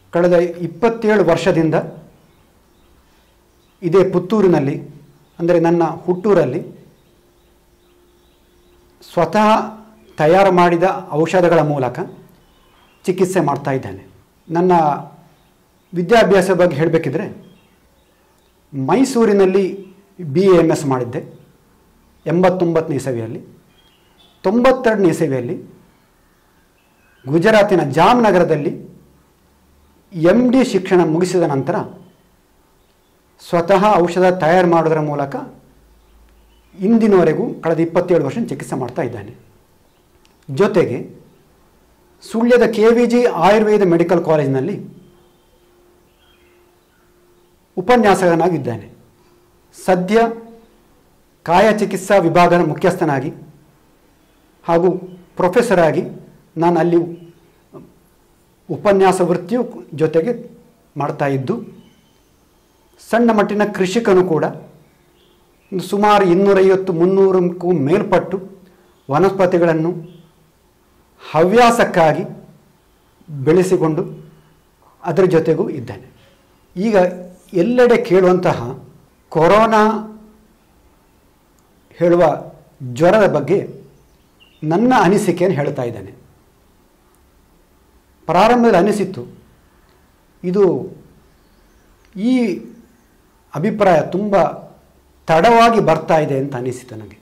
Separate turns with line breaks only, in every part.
ಕಳೆದ ಇಪ್ಪತ್ತೇಳು ವರ್ಷದಿಂದ ಇದೇ ಪುತ್ತೂರಿನಲ್ಲಿ ಅಂದರೆ ನನ್ನ ಹುಟ್ಟೂರಲ್ಲಿ ಸ್ವತಃ ತಯಾರು ಮಾಡಿದ ಔಷಧಗಳ ಮೂಲಕ ಚಿಕಿತ್ಸೆ ಮಾಡ್ತಾ ಇದ್ದೇನೆ ನನ್ನ ವಿದ್ಯಾಭ್ಯಾಸ ಬಗ್ಗೆ ಹೇಳಬೇಕಿದ್ರೆ ಮೈಸೂರಿನಲ್ಲಿ ಬಿ ಎ ಎಮ್ ಎಸ್ ಮಾಡಿದ್ದೆ ಎಂಬತ್ತೊಂಬತ್ತನೇ ಇಸವಿಯಲ್ಲಿ ತೊಂಬತ್ತೆರಡನೇ ಇಸವಿಯಲ್ಲಿ ಗುಜರಾತಿನ ಜಾಮ್ನಗರದಲ್ಲಿ ಎಮ್ ಡಿ ಶಿಕ್ಷಣ ಮುಗಿಸಿದ ನಂತರ ಸ್ವತಃ ಔಷಧ ತಯಾರು ಮಾಡೋದರ ಮೂಲಕ ಇಂದಿನವರೆಗೂ ಕಳೆದ ಇಪ್ಪತ್ತೇಳು ವರ್ಷ ಚಿಕಿತ್ಸೆ ಮಾಡ್ತಾ ಇದ್ದಾನೆ ಜೊತೆಗೆ ಸುಳ್ಯದ K V G Ayurveda medical ಕಾಲೇಜಿನಲ್ಲಿ ಉಪನ್ಯಾಸಕನಾಗಿದ್ದಾನೆ ಸದ್ಯ ಕಾಯ ಚಿಕಿತ್ಸಾ ವಿಭಾಗದ ಮುಖ್ಯಸ್ಥನಾಗಿ ಹಾಗೂ ಪ್ರೊಫೆಸರ್ ಆಗಿ ನಾನು ಅಲ್ಲಿ ಉಪನ್ಯಾಸ ವೃತ್ತಿಯು ಜೊತೆಗೆ ಮಾಡ್ತಾ ಇದ್ದು ಸಣ್ಣ ಮಟ್ಟಿನ ಕೃಷಿಕನು ಕೂಡ ಒಂದು ಸುಮಾರು ಇನ್ನೂರೈವತ್ತು ಮುನ್ನೂರಕ್ಕೂ ಮೇಲ್ಪಟ್ಟು ವನಸ್ಪತಿಗಳನ್ನು ಹವ್ಯಾಸಕ್ಕಾಗಿ ಬೆಳೆಸಿಕೊಂಡು ಅದರ ಜೊತೆಗೂ ಇದ್ದೇನೆ ಈಗ ಎಲ್ಲೆಡೆ ಕೇಳುವಂತಹ ಕೊರೋನಾ ಹೇಳುವ ಜ್ವರದ ಬಗ್ಗೆ ನನ್ನ ಅನಿಸಿಕೆಯನ್ನು ಹೇಳ್ತಾ ಇದ್ದೇನೆ ಪ್ರಾರಂಭದಲ್ಲಿ ಅನಿಸಿತ್ತು ಇದು ಈ ಅಭಿಪ್ರಾಯ ತುಂಬ ತಡವಾಗಿ ಬರ್ತಾ ಇದೆ ಅಂತ ಅನಿಸಿತು ನನಗೆ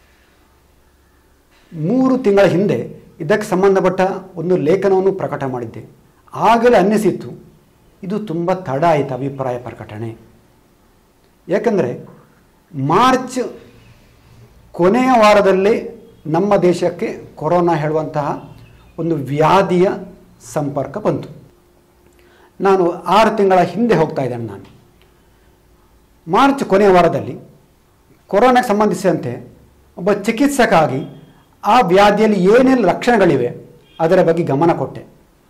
ಮೂರು ತಿಂಗಳ ಹಿಂದೆ ಇದಕ್ಕೆ ಸಂಬಂಧಪಟ್ಟ ಒಂದು ಲೇಖನವನ್ನು ಪ್ರಕಟ ಮಾಡಿದ್ದೆ ಆಗಲೇ ಅನ್ನಿಸಿತ್ತು ಇದು ತುಂಬ ತಡ ಆಯಿತು ಅಭಿಪ್ರಾಯ ಪ್ರಕಟಣೆ ಯಾಕಂದರೆ ಮಾರ್ಚ್ ಕೊನೆಯ ವಾರದಲ್ಲೇ ನಮ್ಮ ದೇಶಕ್ಕೆ ಕೊರೋನಾ ಹೇಳುವಂತಹ ಒಂದು ವ್ಯಾಧಿಯ ಸಂಪರ್ಕ ಬಂತು ನಾನು ಆರು ತಿಂಗಳ ಹಿಂದೆ ಹೋಗ್ತಾ ಇದ್ದೇನೆ ನಾನು ಮಾರ್ಚ್ ಕೊನೆಯ ವಾರದಲ್ಲಿ ಕೊರೋನಾಗೆ ಸಂಬಂಧಿಸಿದಂತೆ ಒಬ್ಬ ಚಿಕಿತ್ಸಕಾಗಿ ಆ ವ್ಯಾಧಿಯಲ್ಲಿ ಏನೆಲ್ಲ ಲಕ್ಷಣಗಳಿವೆ ಅದರ ಬಗ್ಗೆ ಗಮನ ಕೊಟ್ಟೆ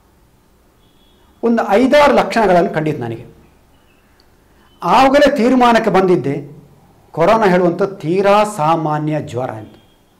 ಒಂದು ಐದಾರು ಲಕ್ಷಣಗಳನ್ನು ಕಂಡಿತ್ತು ನನಗೆ ಆವಾಗಲೇ ತೀರ್ಮಾನಕ್ಕೆ ಬಂದಿದ್ದೆ ಕೊರೋನಾ ಹೇಳುವಂಥ ತೀರಾ ಸಾಮಾನ್ಯ ಜ್ವರ ಅಂತ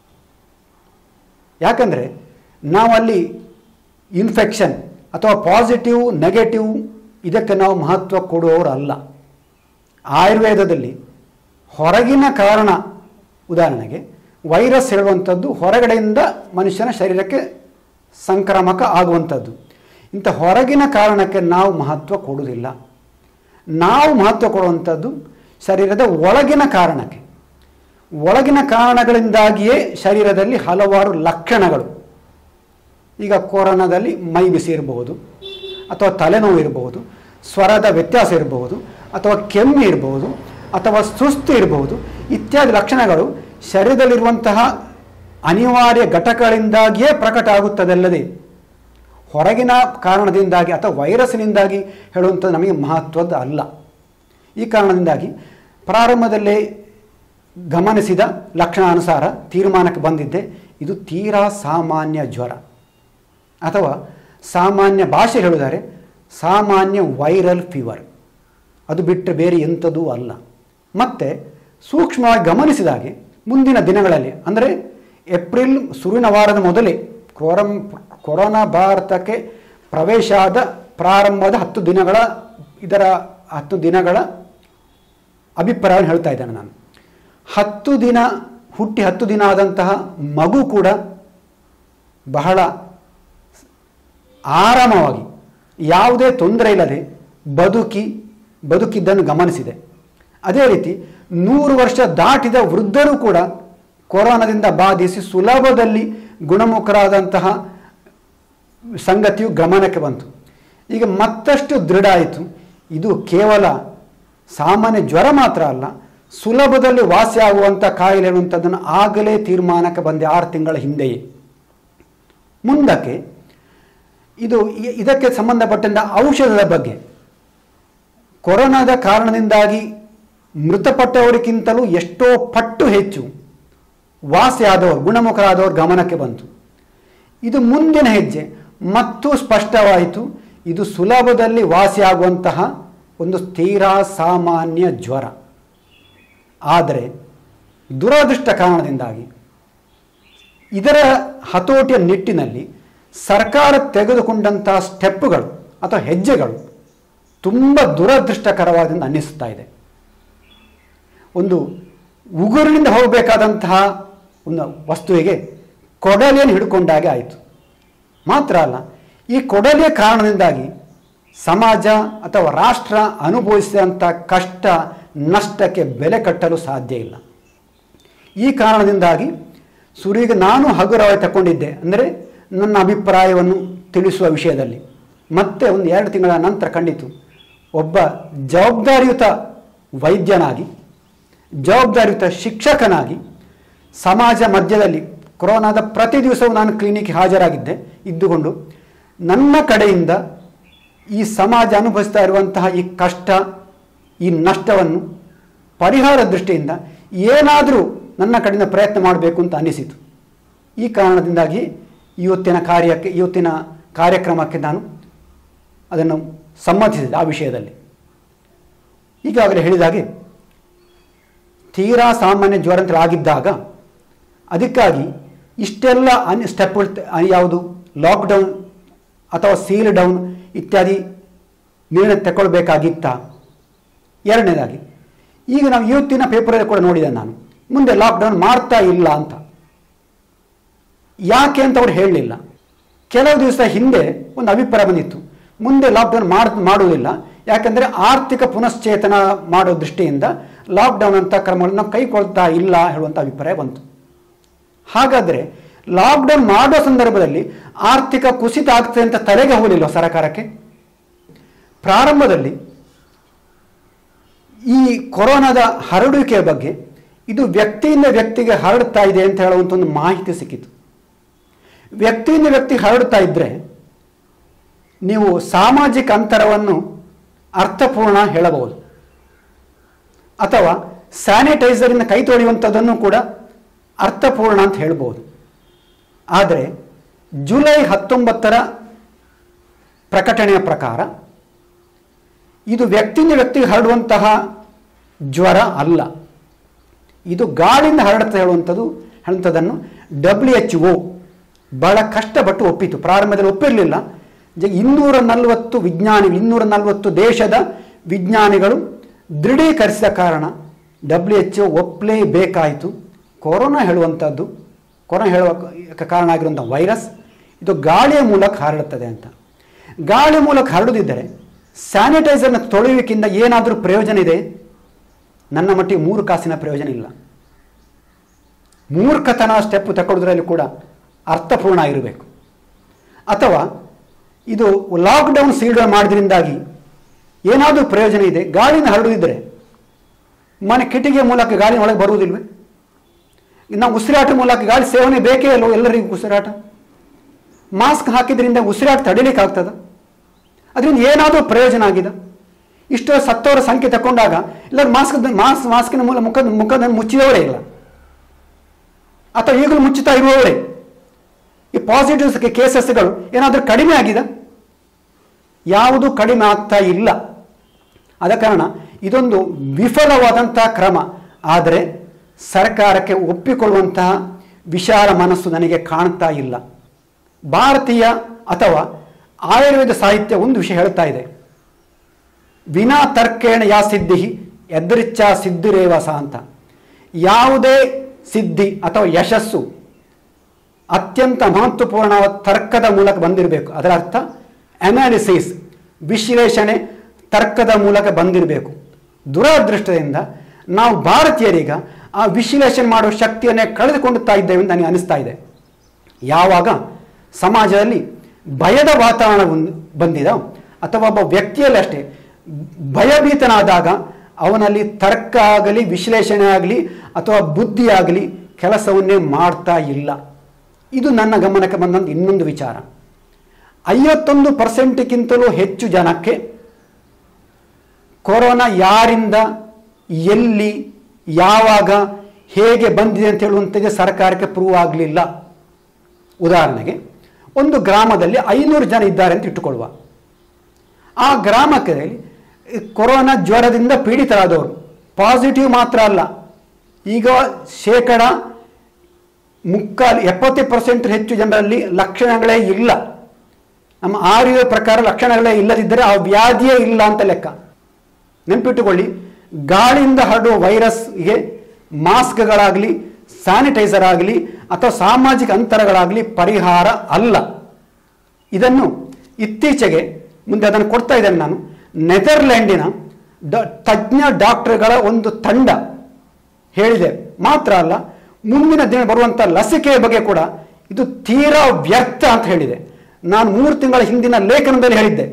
ಯಾಕಂದರೆ ನಾವಲ್ಲಿ ಇನ್ಫೆಕ್ಷನ್ ಅಥವಾ ಪಾಸಿಟಿವ್ ನೆಗೆಟಿವ್ ಇದಕ್ಕೆ ನಾವು ಮಹತ್ವ ಕೊಡುವವರು ಅಲ್ಲ ಆಯುರ್ವೇದದಲ್ಲಿ ಹೊರಗಿನ ಕಾರಣ ಉದಾಹರಣೆಗೆ ವೈರಸ್ ಹೇಳುವಂಥದ್ದು ಹೊರಗಡೆಯಿಂದ ಮನುಷ್ಯನ ಶರೀರಕ್ಕೆ ಸಂಕ್ರಾಮಕ ಆಗುವಂಥದ್ದು ಇಂಥ ಹೊರಗಿನ ಕಾರಣಕ್ಕೆ ನಾವು ಮಹತ್ವ ಕೊಡುವುದಿಲ್ಲ ನಾವು ಮಹತ್ವ ಕೊಡುವಂಥದ್ದು ಶರೀರದ ಒಳಗಿನ ಕಾರಣಕ್ಕೆ ಒಳಗಿನ ಕಾರಣಗಳಿಂದಾಗಿಯೇ ಶರೀರದಲ್ಲಿ ಹಲವಾರು ಲಕ್ಷಣಗಳು ಈಗ ಕೊರೋನಾದಲ್ಲಿ ಮೈ ಬಿಸಿ ಇರಬಹುದು ಅಥವಾ ತಲೆನೋವು ಇರಬಹುದು ಸ್ವರದ ವ್ಯತ್ಯಾಸ ಇರಬಹುದು ಅಥವಾ ಕೆಮ್ಮು ಇರಬಹುದು ಅಥವಾ ಸುಸ್ತು ಇರಬಹುದು ಇತ್ಯಾದಿ ಲಕ್ಷಣಗಳು ಶರೀರದಲ್ಲಿರುವಂತಹ ಅನಿವಾರ್ಯ ಘಟಕಗಳಿಂದಾಗಿಯೇ ಪ್ರಕಟ ಆಗುತ್ತದಲ್ಲದೆ ಹೊರಗಿನ ಕಾರಣದಿಂದಾಗಿ ಅಥವಾ ವೈರಸ್ನಿಂದಾಗಿ ಹೇಳುವಂಥದ್ದು ನಮಗೆ ಮಹತ್ವದ ಅಲ್ಲ ಈ ಕಾರಣದಿಂದಾಗಿ ಪ್ರಾರಂಭದಲ್ಲೇ ಗಮನಿಸಿದ ಲಕ್ಷಣಾನುಸಾರ ತೀರ್ಮಾನಕ್ಕೆ ಬಂದಿದ್ದೆ ಇದು ತೀರಾ ಸಾಮಾನ್ಯ ಜ್ವರ ಅಥವಾ ಸಾಮಾನ್ಯ ಭಾಷೆ ಹೇಳುತ್ತಾರೆ ಸಾಮಾನ್ಯ ವೈರಲ್ ಫೀವರ್ ಅದು ಬಿಟ್ಟರೆ ಬೇರೆ ಎಂಥದೂ ಅಲ್ಲ ಮತ್ತು ಸೂಕ್ಷ್ಮವಾಗಿ ಗಮನಿಸಿದಾಗೆ ಮುಂದಿನ ದಿನಗಳಲ್ಲಿ ಅಂದರೆ ಏಪ್ರಿಲ್ ಶುರುವಿನ ವಾರದ ಮೊದಲೇ ಕೊರಂ ಕೊರೋನಾ ಭಾರತಕ್ಕೆ ಪ್ರವೇಶ ಆದ ಪ್ರಾರಂಭದ ಹತ್ತು ದಿನಗಳ ಇದರ ಹತ್ತು ದಿನಗಳ ಅಭಿಪ್ರಾಯವನ್ನು ಹೇಳ್ತಾ ಇದ್ದೇನೆ ನಾನು ಹತ್ತು ದಿನ ಹುಟ್ಟಿ ಹತ್ತು ದಿನ ಆದಂತಹ ಮಗು ಕೂಡ ಬಹಳ ಆರಾಮವಾಗಿ ಯಾವುದೇ ತೊಂದರೆ ಇಲ್ಲದೆ ಬದುಕಿ ಬದುಕಿದ್ದನ್ನು ಗಮನಿಸಿದೆ ಅದೇ ರೀತಿ ನೂರು ವರ್ಷ ದಾಟಿದ ವೃದ್ಧರು ಕೂಡ ಕೊರೋನಾದಿಂದ ಬಾಧಿಸಿ ಸುಲಭದಲ್ಲಿ ಗುಣಮುಖರಾದಂತಹ ಸಂಗತಿಯು ಗಮನಕ್ಕೆ ಬಂತು ಈಗ ಮತ್ತಷ್ಟು ದೃಢ ಆಯಿತು ಇದು ಕೇವಲ ಸಾಮಾನ್ಯ ಜ್ವರ ಮಾತ್ರ ಅಲ್ಲ ಸುಲಭದಲ್ಲಿ ವಾಸಿ ಆಗುವಂಥ ಕಾಯಿಲೆ ಅನ್ನುವಂಥದ್ದನ್ನು ಆಗಲೇ ತೀರ್ಮಾನಕ್ಕೆ ಬಂದೆ ಆರು ತಿಂಗಳ ಹಿಂದೆಯೇ ಮುಂದಕ್ಕೆ ಇದು ಇ- ಇದಕ್ಕೆ ಸಂಬಂಧಪಟ್ಟಂಥ ಔಷಧದ ಬಗ್ಗೆ ಕೊರೋನಾದ ಕಾರಣದಿಂದಾಗಿ ಮೃತಪಟ್ಟವರಿಗಿಂತಲೂ ಎಷ್ಟೋ ಪಟ್ಟು ಹೆಚ್ಚು ವಾಸಿಯಾದವರು ಗುಣಮುಖರಾದವರು ಗಮನಕ್ಕೆ ಬಂತು ಇದು ಮುಂದಿನ ಹೆಜ್ಜೆ ಮತ್ತು ಸ್ಪಷ್ಟವಾಯಿತು ಇದು ಸುಲಭದಲ್ಲಿ ವಾಸಿಯಾಗುವಂತಹ ಒಂದು ತೀರಾ ಸಾಮಾನ್ಯ ಜ್ವರ ಆದರೆ ದುರದೃಷ್ಟ ಕಾರಣದಿಂದಾಗಿ ಇದರ ಹತೋಟಿಯ ನಿಟ್ಟಿನಲ್ಲಿ ಸರ್ಕಾರ ತೆಗೆದುಕೊಂಡಂತಹ ಸ್ಟೆಪ್ಪುಗಳು ಅಥವಾ ಹೆಜ್ಜೆಗಳು ತುಂಬ ದುರದೃಷ್ಟಕರವಾದಂತ ಅನ್ನಿಸುತ್ತಾ ಇದೆ ಒಂದು ಉಗುರಿನಿಂದ ಹೋಗಬೇಕಾದಂತಹ ಒಂದು ವಸ್ತುವಿಗೆ ಕೊಡಲಿಯನ್ನು ಹಿಡ್ಕೊಂಡಾಗೆ ಆಯಿತು ಮಾತ್ರ ಅಲ್ಲ ಈ ಕೊಡಲಿಯ ಕಾರಣದಿಂದಾಗಿ ಸಮಾಜ ಅಥವಾ ರಾಷ್ಟ್ರ ಅನುಭವಿಸಿದಂಥ ಕಷ್ಟ ನಷ್ಟಕ್ಕೆ ಬೆಲೆ ಕಟ್ಟಲು ಸಾಧ್ಯ ಇಲ್ಲ ಈ ಕಾರಣದಿಂದಾಗಿ ಸುರಿಗೆ ನಾನು ಹಗುರವಾಗಿ ತಗೊಂಡಿದ್ದೆ ಅಂದರೆ ನನ್ನ ಅಭಿಪ್ರಾಯವನ್ನು ತಿಳಿಸುವ ವಿಷಯದಲ್ಲಿ ಮತ್ತೆ ಒಂದು ಎರಡು ತಿಂಗಳ ನಂತರ ಕಂಡಿತು ಒಬ್ಬ ಜವಾಬ್ದಾರಿಯುತ ವೈದ್ಯನಾಗಿ ಜವಾಬ್ದಾರಿಯುತ ಶಿಕ್ಷಕನಾಗಿ ಸಮಾಜ ಮಧ್ಯದಲ್ಲಿ ಕೊರೋನಾದ ಪ್ರತಿ ದಿವಸವೂ ನಾನು ಕ್ಲಿನಿಕ್ಗೆ ಹಾಜರಾಗಿದ್ದೆ ಇದ್ದುಕೊಂಡು ನನ್ನ ಕಡೆಯಿಂದ ಈ ಸಮಾಜ ಅನುಭವಿಸ್ತಾ ಇರುವಂತಹ ಈ ಕಷ್ಟ ಈ ನಷ್ಟವನ್ನು ಪರಿಹಾರ ದೃಷ್ಟಿಯಿಂದ ಏನಾದರೂ ನನ್ನ ಕಡೆಯಿಂದ ಪ್ರಯತ್ನ ಮಾಡಬೇಕು ಅಂತ ಅನಿಸಿತು ಈ ಕಾರಣದಿಂದಾಗಿ ಇವತ್ತಿನ ಕಾರ್ಯಕ್ಕೆ ಇವತ್ತಿನ ಕಾರ್ಯಕ್ರಮಕ್ಕೆ ನಾನು ಅದನ್ನು ಸಮ್ಮತಿಸಿದೆ ಆ ವಿಷಯದಲ್ಲಿ ಈಗಾಗಲೇ ಹೇಳಿದ ಹಾಗೆ ತೀರಾ ಸಾಮಾನ್ಯ ಜ್ವರ ಆಗಿದ್ದಾಗ ಅದಕ್ಕಾಗಿ ಇಷ್ಟೆಲ್ಲ ಅನ್ ಸ್ಟೆಪ್ ಯಾವುದು ಲಾಕ್ಡೌನ್ ಅಥವಾ ಸೀಲ್ ಡೌನ್ ಇತ್ಯಾದಿ ನಿರ್ಣಯ ತಗೊಳ್ಬೇಕಾಗಿತ್ತ ಎರಡನೇದಾಗಿ ಈಗ ನಾವು ಇವತ್ತಿನ ಪೇಪರಲ್ಲಿ ಕೂಡ ನೋಡಿದೆ ನಾನು ಮುಂದೆ ಲಾಕ್ಡೌನ್ ಮಾಡ್ತಾ ಇಲ್ಲ ಅಂತ ಯಾಕೆ ಅಂತ ಅವ್ರು ಹೇಳಲಿಲ್ಲ ಕೆಲವು ದಿವಸ ಹಿಂದೆ ಒಂದು ಅಭಿಪ್ರಾಯ ಬಂದಿತ್ತು ಮುಂದೆ ಲಾಕ್ಡೌನ್ ಮಾಡ್ ಮಾಡುವುದಿಲ್ಲ ಯಾಕಂದರೆ ಆರ್ಥಿಕ ಪುನಶ್ಚೇತನ ಮಾಡೋ ದೃಷ್ಟಿಯಿಂದ ಲಾಕ್ಡೌನ್ ಅಂತ ಕ್ರಮಗಳನ್ನು ನಾವು ಕೈಗೊಳ್ತಾ ಇಲ್ಲ ಹೇಳುವಂಥ ಅಭಿಪ್ರಾಯ ಬಂತು ಹಾಗಾದರೆ ಲಾಕ್ಡೌನ್ ಮಾಡೋ ಸಂದರ್ಭದಲ್ಲಿ ಆರ್ಥಿಕ ಕುಸಿತ ಆಗ್ತದೆ ಅಂತ ತಲೆಗೆ ಹೋಗಲಿಲ್ಲ ಸರ್ಕಾರಕ್ಕೆ ಪ್ರಾರಂಭದಲ್ಲಿ ಈ ಕೊರೋನಾದ ಹರಡುವಿಕೆಯ ಬಗ್ಗೆ ಇದು ವ್ಯಕ್ತಿಯಿಂದ ವ್ಯಕ್ತಿಗೆ ಹರಡ್ತಾ ಇದೆ ಅಂತ ಹೇಳುವಂಥ ಒಂದು ಮಾಹಿತಿ ಸಿಕ್ಕಿತು ವ್ಯಕ್ತಿಯಿಂದ ವ್ಯಕ್ತಿ ಹರಡ್ತಾ ಇದ್ದರೆ ನೀವು ಸಾಮಾಜಿಕ ಅಂತರವನ್ನು ಅರ್ಥಪೂರ್ಣ ಹೇಳಬಹುದು ಅಥವಾ ಸ್ಯಾನಿಟೈಸರಿಂದ ಕೈ ತೊಳೆಯುವಂಥದ್ದನ್ನು ಕೂಡ ಅರ್ಥಪೂರ್ಣ ಅಂತ ಹೇಳ್ಬೋದು ಆದರೆ ಜುಲೈ ಹತ್ತೊಂಬತ್ತರ ಪ್ರಕಟಣೆಯ ಪ್ರಕಾರ ಇದು ವ್ಯಕ್ತಿಯಿಂದ ವ್ಯಕ್ತಿಗೆ ಹರಡುವಂತಹ ಜ್ವರ ಅಲ್ಲ ಇದು ಗಾಳಿಯಿಂದ ಹರಡುತ್ತೆ ಹೇಳುವಂಥದ್ದು ಹೇಳುವಂಥದ್ದನ್ನು ಡಬ್ಲ್ಯೂ ಎಚ್ ಒ ಬಹಳ ಕಷ್ಟಪಟ್ಟು ಒಪ್ಪಿತು ಪ್ರಾರಂಭದಲ್ಲಿ ಒಪ್ಪಿರಲಿಲ್ಲ ಜ- ಇನ್ನೂರ ನಲವತ್ತು ವಿಜ್ಞಾನಿಗಳು ಇನ್ನೂರ ನಲವತ್ತು ದೇಶದ ವಿಜ್ಞಾನಿಗಳು ದೃಢೀಕರಿಸಿದ ಕಾರಣ ಡಬ್ಲ್ಯೂ ಎಚ್ ಒ ಒಪ್ಪಲೇಬೇಕಾಯಿತು ಕೊರೋನಾ ಹೇಳುವಂಥದ್ದು ಕೊರೋನಾ ಹೇಳುವ ಕ- ಕಾರಣ ಆಗಿರುವಂಥ ವೈರಸ್ ಇದು ಗಾಳಿಯ ಮೂಲಕ ಹರಡುತ್ತದೆ ಅಂತ ಗಾಳಿ ಮೂಲಕ ಹರಡುತ್ತಿದ್ದರೆ ಸ್ಯಾನಿಟೈಸರ್ನ ತೊಳೆಯುವಿಕೆಯಿಂದ ಏನಾದರೂ ಪ್ರಯೋಜನ ಇದೆ ನನ್ನ ಮಟ್ಟಿಗೆ ಮೂರು ಕಾಸಿನ ಪ್ರಯೋಜನ ಇಲ್ಲ ಮೂರ್ಖತನ ಸ್ಟೆಪ್ ತಗೊಳ್ಳೋದ್ರಲ್ಲಿ ಕೂಡ ಅರ್ಥಪೂರ್ಣ ಆಗಿರಬೇಕು ಅಥವಾ ಇದು ಲಾಕ್ಡೌನ್ ಸೀಲ್ ಮಾಡಿದ್ರಿಂದಾಗಿ ಏನಾದರೂ ಪ್ರಯೋಜನ ಇದೆ ಗಾಳಿನ ಹರಡುತ್ತಿದ್ದರೆ ಮನೆ ಕಿಟಿಕಿಯ ಮೂಲಕ ಗಾಳಿ ಒಳಗೆ ಬರುವುದಿಲ್ವೇ ನಾವು ಉಸಿರಾಟ ಮೂಲಕ ಗಾಳಿ ಸೇವನೆ ಬೇಕೇ ಅಲ್ವೋ ಎಲ್ಲರಿಗೂ ಉಸಿರಾಟ ಮಾಸ್ಕ್ ಹಾಕಿದ್ರಿಂದ ಉಸಿರಾಟ ತಡಿಲಿಕ್ಕೆ ಆಗ್ತದ ಅದರಿಂದ ಏನಾದರೂ ಪ್ರಯೋಜನ ಆಗಿದೆ ಇಷ್ಟು ಸತ್ತವರ ಸಂಖ್ಯೆ ತಗೊಂಡಾಗ ಎಲ್ಲರೂ ಮಾಸ್ಕ್ ಮಾಸ್ಕ್ ಮಾಸ್ಕಿನ ಮೂಲ ಮುಖದ ಮುಖದ ಮುಚ್ಚಿದವರೇ ಇಲ್ಲ ಅಥವಾ ಈಗಲೂ ಮುಚ್ಚುತ್ತಾ ಇರುವವರೇ ಈ ಪಾಸಿಟಿವ್ಸ್ ಕೇಸಸ್ಗಳು ಏನಾದರೂ ಕಡಿಮೆ ಆಗಿದೆ ಯಾವುದು ಕಡಿಮೆ ಆಗ್ತಾ ಇಲ್ಲ ಆದ ಕಾರಣ ಇದೊಂದು ವಿಫಲವಾದಂತಹ ಕ್ರಮ ಆದರೆ ಸರ್ಕಾರಕ್ಕೆ ಒಪ್ಪಿಕೊಳ್ಳುವಂತಹ ವಿಶಾಲ ಮನಸ್ಸು ನನಗೆ ಕಾಣ್ತಾ ಇಲ್ಲ ಭಾರತೀಯ ಅಥವಾ ಆಯುರ್ವೇದ ಸಾಹಿತ್ಯ ಒಂದು ವಿಷಯ ಹೇಳ್ತಾ ಇದೆ ವಿನಾ ತರ್ಕೇಣ ಯಾ ಸಿದ್ಧಿ ಎದರಿಚ್ಛಾ ಸಿದ್ಧಿರೇವಸ ಅಂತ ಯಾವುದೇ ಸಿದ್ಧಿ ಅಥವಾ ಯಶಸ್ಸು ಅತ್ಯಂತ ಮಹತ್ವಪೂರ್ಣವಾದ ತರ್ಕದ ಮೂಲಕ ಬಂದಿರಬೇಕು ಅದರ ಅರ್ಥ ಅನಾಲಿಸಿಸ್ ವಿಶ್ಲೇಷಣೆ ತರ್ಕದ ಮೂಲಕ ಬಂದಿರಬೇಕು ದುರದೃಷ್ಟದಿಂದ ನಾವು ಭಾರತೀಯರೀಗ ಆ ವಿಶ್ಲೇಷಣೆ ಮಾಡುವ ಶಕ್ತಿಯನ್ನೇ ಕಳೆದುಕೊಳ್ಳುತ್ತಾ ಇದ್ದೇವೆ ಅಂತ ನನಗೆ ಅನಿಸ್ತಾ ಇದೆ ಯಾವಾಗ ಸಮಾಜದಲ್ಲಿ ಭಯದ ವಾತಾವರಣ ಬಂದ್- ಬಂದಿದ ಅಥವಾ ಒಬ್ಬ ವ್ಯಕ್ತಿಯಲ್ಲಿ ಅಷ್ಟೇ ಭಯಭೀತನಾದಾಗ ಅವನಲ್ಲಿ ತರ್ಕ ಆಗಲಿ ವಿಶ್ಲೇಷಣೆ ಆಗಲಿ ಅಥವಾ ಬುದ್ಧಿ ಆಗಲಿ ಕೆಲಸವನ್ನೇ ಮಾಡ್ತಾ ಇಲ್ಲ ಇದು ನನ್ನ ಗಮನಕ್ಕೆ ಬಂದಂಥ ಇನ್ನೊಂದು ವಿಚಾರ ಐವತ್ತೊಂದು ಪರ್ಸೆಂಟ್ಗಿಂತಲೂ ಹೆಚ್ಚು ಜನಕ್ಕೆ ಕೊರೋನಾ ಯಾರಿಂದ ಎಲ್ಲಿ ಯಾವಾಗ ಹೇಗೆ ಬಂದಿದೆ ಅಂತ ಹೇಳುವಂಥದ್ದು ಸರ್ಕಾರಕ್ಕೆ ಪ್ರೂವ್ ಆಗಲಿಲ್ಲ ಉದಾಹರಣೆಗೆ ಒಂದು ಗ್ರಾಮದಲ್ಲಿ ಐನೂರು ಜನ ಇದ್ದಾರೆ ಅಂತ ಇಟ್ಟುಕೊಳ್ಳುವ ಆ ಗ್ರಾಮಕ್ಕೆ ಕೊರೋನಾ ಜ್ವರದಿಂದ ಪೀಡಿತರಾದವರು ಪಾಸಿಟಿವ್ ಮಾತ್ರ ಅಲ್ಲ ಈಗ ಶೇಕಡ ಮುಕ್ಕಾಲು ಎಪ್ಪತ್ತು ಪರ್ಸೆಂಟ್ ಹೆಚ್ಚು ಜನರಲ್ಲಿ ಲಕ್ಷಣಗಳೇ ಇಲ್ಲ ನಮ್ಮ ಆರ್ಯ ಪ್ರಕಾರ ಲಕ್ಷಣಗಳೇ ಇಲ್ಲದಿದ್ದರೆ ಆ ವ್ಯಾಧಿಯೇ ಇಲ್ಲ ಅಂತ ಲೆಕ್ಕ ನೆನಪಿಟ್ಟುಕೊಳ್ಳಿ ಗಾಳಿಯಿಂದ ಹರಡುವ ವೈರಸ್ಗೆ ಮಾಸ್ಕ್ಗಳಾಗಲಿ ಸ್ಯಾನಿಟೈಸರ್ ಆಗಲಿ ಅಥವಾ ಸಾಮಾಜಿಕ ಅಂತರಗಳಾಗಲಿ ಪರಿಹಾರ ಅಲ್ಲ ಇದನ್ನು ಇತ್ತೀಚೆಗೆ ಮುಂದೆ ಅದನ್ನು ಕೊಡ್ತಾ ಇದ್ದೇನೆ ನಾನು ನೆದರ್ಲ್ಯಾಂಡಿನ ಡ ತಜ್ಞ ಡಾಕ್ಟರ್ಗಳ ಒಂದು ತಂಡ ಹೇಳಿದೆ ಮಾತ್ರ ಅಲ್ಲ ಮುಂದಿನ ದಿನ ಬರುವಂಥ ಲಸಿಕೆಯ ಬಗ್ಗೆ ಕೂಡ ಇದು ತೀರಾ ವ್ಯರ್ಥ ಅಂತ ಹೇಳಿದೆ ನಾನು ಮೂರು ತಿಂಗಳ ಹಿಂದಿನ ಲೇಖನದಲ್ಲಿ ಹೇಳಿದ್ದೆ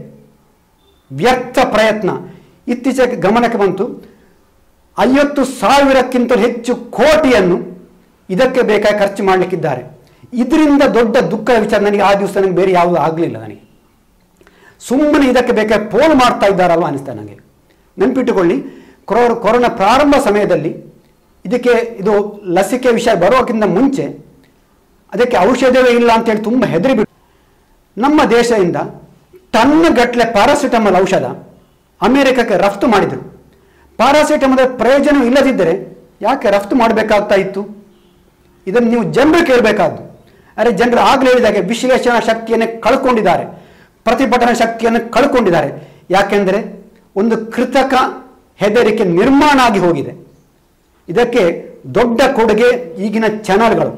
ವ್ಯರ್ಥ ಪ್ರಯತ್ನ ಇತ್ತೀಚೆಗೆ ಗಮನಕ್ಕೆ ಬಂತು ಐವತ್ತು ಸಾವಿರಕ್ಕಿಂತ ಹೆಚ್ಚು ಕೋಟಿಯನ್ನು ಇದಕ್ಕೆ ಬೇಕಾಗಿ ಖರ್ಚು ಮಾಡಲಿಕ್ಕಿದ್ದಾರೆ ಇದರಿಂದ ದೊಡ್ಡ ದುಃಖ ವಿಚಾರ ನನಗೆ ಆ ದಿವಸ ನನಗೆ ಬೇರೆ ಯಾವುದು ಆಗಲಿಲ್ಲ ನನಗೆ ಸುಮ್ಮನೆ ಇದಕ್ಕೆ ಬೇಕಾಗಿ ಪೋಲ್ ಮಾಡ್ತಾ ಇದ್ದಾರಲ್ವ ಅನಿಸ್ತಾ ನನಗೆ ನೆನಪಿಟ್ಟುಕೊಳ್ಳಿ ಕೊರೋ ಕೊರೋನಾ ಪ್ರಾರಂಭ ಸಮಯದಲ್ಲಿ ಇದಕ್ಕೆ ಇದು ಲಸಿಕೆ ವಿಷಯ ಬರೋಕ್ಕಿಂತ ಮುಂಚೆ ಅದಕ್ಕೆ ಔಷಧವೇ ಇಲ್ಲ ಅಂತೇಳಿ ತುಂಬ ಹೆದರಿಬಿಟ್ಟು ನಮ್ಮ ದೇಶದಿಂದ ಟನ್ ಗಟ್ಟಲೆ ಪ್ಯಾರಾಸಿಟಮಲ್ ಔಷಧ ಅಮೆರಿಕಕ್ಕೆ ರಫ್ತು ಮಾಡಿದರು ಪ್ಯಾರಾಸಿಟಮಲ್ ಪ್ರಯೋಜನ ಇಲ್ಲದಿದ್ದರೆ ಯಾಕೆ ರಫ್ತು ಮಾಡಬೇಕಾಗ್ತಾ ಇತ್ತು ಇದನ್ನು ನೀವು ಜನರು ಕೇಳಬೇಕಾದ್ದು ಅರೆ ಜನರು ಆಗಲೇ ಹೇಳಿದಾಗೆ ವಿಶ್ಲೇಷಣಾ ಶಕ್ತಿಯನ್ನು ಕಳ್ಕೊಂಡಿದ್ದಾರೆ ಪ್ರತಿಭಟನಾ ಶಕ್ತಿಯನ್ನು ಕಳ್ಕೊಂಡಿದ್ದಾರೆ ಯಾಕೆಂದರೆ ಒಂದು ಕೃತಕ ಹೆದರಿಕೆ ನಿರ್ಮಾಣ ಆಗಿ ಹೋಗಿದೆ ಇದಕ್ಕೆ ದೊಡ್ಡ ಕೊಡುಗೆ ಈಗಿನ ಚಾನಲ್ಗಳು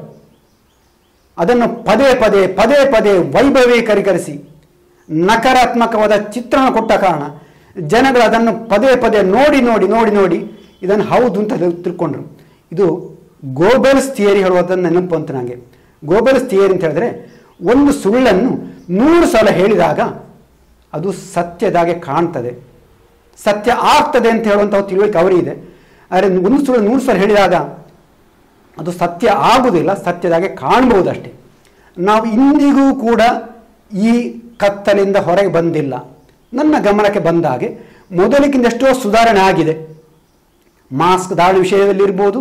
ಅದನ್ನು ಪದೇ ಪದೇ ಪದೇ ಪದೇ ವೈಭವೀಕರಿಕರಿಸಿ ನಕಾರಾತ್ಮಕವಾದ ಚಿತ್ರಣ ಕೊಟ್ಟ ಕಾರಣ ಜನಗಳು ಅದನ್ನು ಪದೇ ಪದೇ ನೋಡಿ ನೋಡಿ ನೋಡಿ ನೋಡಿ ಇದನ್ನು ಹೌದು ಅಂತ ತಿಳ್ಕೊಂಡ್ರು ಇದು ಗೋಬೆಲ್ಸ್ ಥಿಯರಿ ಹೇಳುವುದನ್ನು ನೆನಪು ಅಂತ ನನಗೆ ಗೋಬೆಲ್ಸ್ ಥಿಯರಿ ಅಂತ ಹೇಳಿದ್ರೆ ಒಂದು ಸುಳ್ಳನ್ನು ನೂರು ಸಲ ಹೇಳಿದಾಗ ಅದು ಸತ್ಯದಾಗೆ ಕಾಣ್ತದೆ ಸತ್ಯ ಆಗ್ತದೆ ಅಂತ ಹೇಳುವಂಥ ತಿಳುವಳಿಕೆ ಅವರಿದೆ ಆದರೆ ಒಂದು ಸುಳ್ಳು ನೂರು ಸಲ ಹೇಳಿದಾಗ ಅದು ಸತ್ಯ ಆಗುವುದಿಲ್ಲ ಸತ್ಯದಾಗೆ ಕಾಣಬಹುದಷ್ಟೇ ನಾವು ಇಂದಿಗೂ ಕೂಡ ಈ ಕತ್ತಲಿಂದ ಹೊರಗೆ ಬಂದಿಲ್ಲ ನನ್ನ ಗಮನಕ್ಕೆ ಬಂದ ಹಾಗೆ ಮೊದಲಿಗಿಂತ ಎಷ್ಟೋ ಸುಧಾರಣೆ ಆಗಿದೆ ಮಾಸ್ಕ್ ದಾಳಿ ವಿಷಯದಲ್ಲಿ ಇರ್ಬೋದು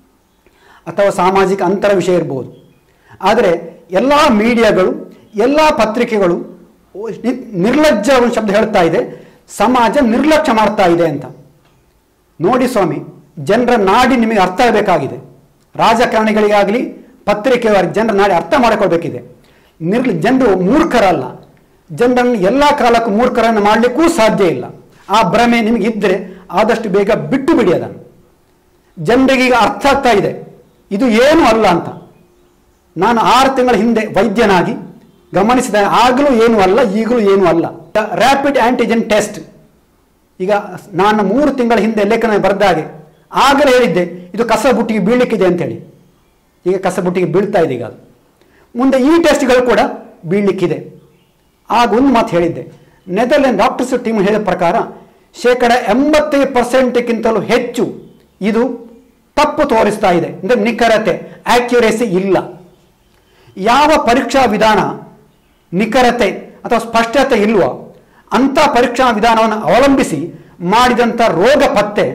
ಅಥವಾ ಸಾಮಾಜಿಕ ಅಂತರ ವಿಷಯ ಇರ್ಬೋದು ಆದರೆ ಎಲ್ಲ ಮೀಡಿಯಾಗಳು ಎಲ್ಲ ಪತ್ರಿಕೆಗಳು ನಿ- ನಿರ್ಲಜ್ಜ ಒಂದು ಶಬ್ದ ಹೇಳ್ತಾ ಇದೆ ಸಮಾಜ ನಿರ್ಲಕ್ಷ್ಯ ಮಾಡ್ತಾ ಇದೆ ಅಂತ ನೋಡಿ ಸ್ವಾಮಿ ಜನರ ನಾಡಿ ನಿಮಗೆ ಅರ್ಥ ಆಗಬೇಕಾಗಿದೆ ರಾಜಕಾರಣಿಗಳಿಗಾಗಲಿ ಪತ್ರಿಕೆಯವರಿಗೆ ಜನರ ನಾಡಿ ಅರ್ಥ ಮಾಡಿಕೊಳ್ಬೇಕಿದೆ ನಿರ್ಲ ಜನರು ಮೂರ್ಖರಲ್ಲ ಜನರನ್ನು ಎಲ್ಲ ಕಾಲಕ್ಕೂ ಮೂರ್ಖರನ್ನು ಮಾಡಲಿಕ್ಕೂ ಸಾಧ್ಯ ಇಲ್ಲ ಆ ಭ್ರಮೆ ನಿಮಗೆ ಇದ್ದರೆ ಆದಷ್ಟು ಬೇಗ ಬಿಟ್ಟು ಬಿಡಿ ಅದನ್ನು ಜನರಿಗೆ ಈಗ ಅರ್ಥ ಆಗ್ತಾ ಇದೆ ಇದು ಏನು ಅಲ್ಲ ಅಂತ ನಾನು ಆರು ತಿಂಗಳ ಹಿಂದೆ ವೈದ್ಯನಾಗಿ ಗಮನಿಸಿದ ಆಗಲೂ ಏನು ಅಲ್ಲ ಈಗಲೂ ಏನು ಅಲ್ಲ ರ್ಯಾಪಿಡ್ ಆಂಟಿಜೆನ್ ಟೆಸ್ಟ್ ಈಗ ನಾನು ಮೂರು ತಿಂಗಳ ಹಿಂದೆ ಲೇಖನ ಬರೆದ ಹಾಗೆ ಆಗಲೇ ಹೇಳಿದ್ದೆ ಇದು ಕಸ ಬುಟ್ಟಿಗೆ ಬೀಳಲಿಕ್ಕಿದೆ ಅಂತೇಳಿ ಈಗ ಕಸ ಬುಟ್ಟಿಗೆ ಬೀಳ್ತಾ ಇದೆ ಈಗ ಅದು ಮುಂದೆ ಈ ಟೆಸ್ಟ್ಗಳು ಕೂಡ ಬೀಳಲಿಕ್ಕಿದೆ ಆಗ ಒಂದು ಮಾತು ಹೇಳಿದ್ದೆ ನೆದರ್ಲ್ಯಾಂಡ್ ಡಾಕ್ಟರ್ಸ್ ಟೀಮ್ ಹೇಳಿದ ಪ್ರಕಾರ ಶೇಕಡ ಎಂಬತ್ತೈದು ಪರ್ಸೆಂಟ್ಗಿಂತಲೂ ಹೆಚ್ಚು ಇದು ತಪ್ಪು ತೋರಿಸ್ತಾ ಇದೆ ಅಂದರೆ ನಿಖರತೆ ಆಕ್ಯುರೇಸಿ ಇಲ್ಲ ಯಾವ ಪರೀಕ್ಷಾ ವಿಧಾನ ನಿಖರತೆ ಅಥವಾ ಸ್ಪಷ್ಟತೆ ಇಲ್ವೋ ಅಂಥ ಪರೀಕ್ಷಾ ವಿಧಾನವನ್ನು ಅವಲಂಬಿಸಿ ಮಾಡಿದಂಥ ರೋಗ ಪತ್ತೆ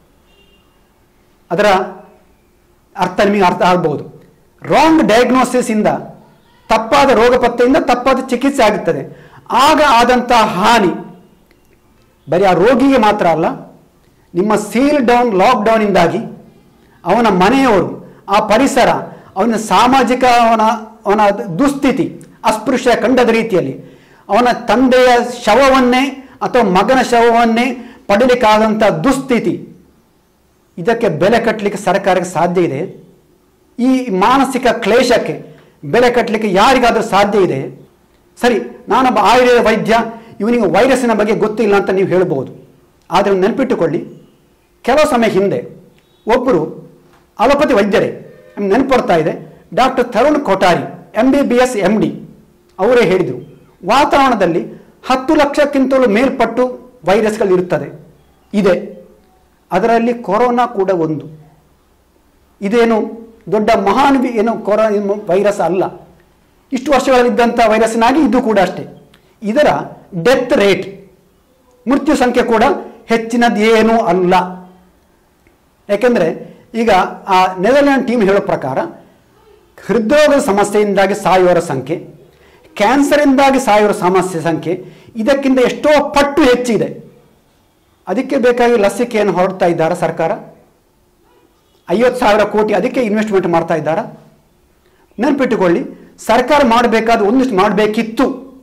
ಅದರ ಅರ್ಥ ನಿಮಗೆ ಅರ್ಥ ಆಗ್ಬಹುದು ರಾಂಗ್ ಡಯಾಗ್ನೋಸಿಸ್ ಇಂದ ತಪ್ಪಾದ ರೋಗ ಪತ್ತೆಯಿಂದ ತಪ್ಪಾದ ಚಿಕಿತ್ಸೆ ಆಗುತ್ತದೆ ಆಗ ಆದಂತಹ ಹಾನಿ ಬರೀ ಆ ರೋಗಿಗೆ ಮಾತ್ರ ಅಲ್ಲ ನಿಮ್ಮ ಸೀಲ್ ಡೌನ್ ಲಾಕ್ಡೌನಿಂದಾಗಿ ಅವನ ಮನೆಯವರು ಆ ಪರಿಸರ ಅವನ ಸಾಮಾಜಿಕ ಅವನ ಅವನ ದುಸ್ಥಿತಿ ಅಸ್ಪೃಶ್ಯ ಕಂಡದ ರೀತಿಯಲ್ಲಿ ಅವನ ತಂದೆಯ ಶವವನ್ನೇ ಅಥವಾ ಮಗನ ಶವವನ್ನೇ ಪಡೀಲಿಕ್ಕಾದಂಥ ದುಸ್ಥಿತಿ ಇದಕ್ಕೆ ಬೆಲೆ ಕಟ್ಟಲಿಕ್ಕೆ ಸರ್ಕಾರಕ್ಕೆ ಸಾಧ್ಯ ಇದೆ ಈ ಮಾನಸಿಕ ಕ್ಲೇಶಕ್ಕೆ ಬೆಲೆ ಕಟ್ಟಲಿಕ್ಕೆ ಯಾರಿಗಾದರೂ ಸಾಧ್ಯ ಇದೆ ಸರಿ ನಾನೊಬ್ಬ ಆಯುರ್ವೇದ ವೈದ್ಯ ಇವನಿಗೆ ವೈರಸ್ಸಿನ ಬಗ್ಗೆ ಗೊತ್ತಿಲ್ಲ ಅಂತ ನೀವು ಹೇಳ್ಬೋದು ಆದರೆ ಒಂದು ನೆನಪಿಟ್ಟುಕೊಳ್ಳಿ ಕೆಲವು ಸಮಯ ಹಿಂದೆ ಒಬ್ಬರು ಅಲೋಪತಿ ವೈದ್ಯರೇ ನಮ್ಗೆ ನೆನಪು ಬರ್ತಾ ಇದೆ doctor Tarun Kothari M B B S M D ಅವರೇ ಹೇಳಿದರು ವಾತಾವರಣದಲ್ಲಿ ಹತ್ತು ಲಕ್ಷಕ್ಕಿಂತಲೂ ಮೇಲ್ಪಟ್ಟು ವೈರಸ್ಗಳು ಇರುತ್ತದೆ ಇದೆ ಅದರಲ್ಲಿ ಕೊರೋನಾ ಕೂಡ ಒಂದು ಇದೇನು ದೊಡ್ಡ ಮಹಾನ್ ವಿ- ಏನು ಕೊರೋನಾ ವೈರಸ್ ಅಲ್ಲ ಇಷ್ಟು ವರ್ಷಗಳಲ್ಲಿದ್ದಂಥ ವೈರಸ್ಸಿನಾಗಿ ಇದು ಕೂಡ ಅಷ್ಟೇ ಇದರ ಡೆತ್ ರೇಟ್ ಮೃತ್ಯು ಸಂಖ್ಯೆ ಕೂಡ ಹೆಚ್ಚಿನದ್ದು ಏನೂ ಅಲ್ಲ ಯಾಕೆಂದರೆ ಈಗ ಆ ನೆದರ್ಲ್ಯಾಂಡ್ ಟೀಮ್ ಹೇಳೋ ಪ್ರಕಾರ ಹೃದ್ರೋಗದ ಸಮಸ್ಯೆಯಿಂದಾಗಿ ಸಾಯುವವರ ಸಂಖ್ಯೆ ಕ್ಯಾನ್ಸರಿಂದಾಗಿ ಸಾಯುವವರ ಸಮಸ್ಯೆ ಸಂಖ್ಯೆ ಇದಕ್ಕಿಂತ ಎಷ್ಟೋ ಪಟ್ಟು ಹೆಚ್ಚಿದೆ ಅದಕ್ಕೆ ಬೇಕಾಗಿ ಲಸಿಕೆಯನ್ನು ಹೊರಡ್ತಾ ಇದ್ದಾರೆ ಸರ್ಕಾರ ಐವತ್ತು ಸಾವಿರ ಕೋಟಿ ಅದಕ್ಕೆ ಇನ್ವೆಸ್ಟ್ಮೆಂಟ್ ಮಾಡ್ತಾ ಇದ್ದಾರಾ ನೆನಪಿಟ್ಟುಕೊಳ್ಳಿ ಸರ್ಕಾರ ಮಾಡಬೇಕಾದ ಒಂದಿಷ್ಟು ಮಾಡಬೇಕಿತ್ತು